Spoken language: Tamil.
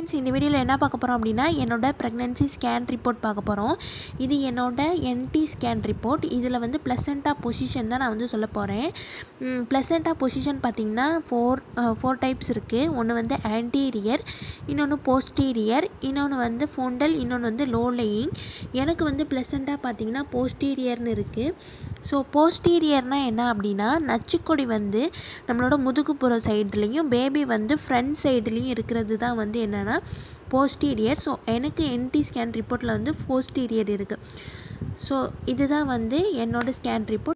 ஃப்ரெண்ட்ஸ் இந்த வீடியோவில் என்ன பார்க்க போகிறோம் அப்படின்னா என்னோட ப்ரெக்னென்சி ஸ்கேன் ரிப்போர்ட் பார்க்க போகிறோம் இது என்னோட என்டி ஸ்கேன் ரிப்போர்ட் இதில் வந்து ப்ளசண்ட்டாக பொசிஷன் தான் நான் வந்து சொல்ல போகிறேன் ப்ளசண்ட்டாக பொசிஷன் பார்த்திங்கன்னா ஃபோர் ஃபோர் டைப்ஸ் இருக்குது ஒன்று வந்து ஆன்டீரியர் இன்னொன்று போஸ்டீரியர் இன்னொன்று வந்து ஃபோண்டல் இன்னொன்று வந்து லோ லேயிங் எனக்கு வந்து ப்ளசண்ட்டாக பார்த்திங்கன்னா போஸ்டீரியர்னு இருக்குது ஸோ போஸ்டீரியர்னால் என்ன அப்படின்னா நச்சுக்கொடி வந்து நம்மளோட முதுகுப்புற சைட்லேயும் பேபி வந்து ஃப்ரண்ட் சைடுலேயும் இருக்கிறது தான் வந்து என்னென்னா போஸ்டீரியர் ஸோ எனக்கு என்டி ஸ்கேன் ரிப்போர்ட்டில் வந்து போஸ்டீரியர் இருக்குது ஸோ இதுதான் வந்து என்னோடய ஸ்கேன் ரிப்போர்ட்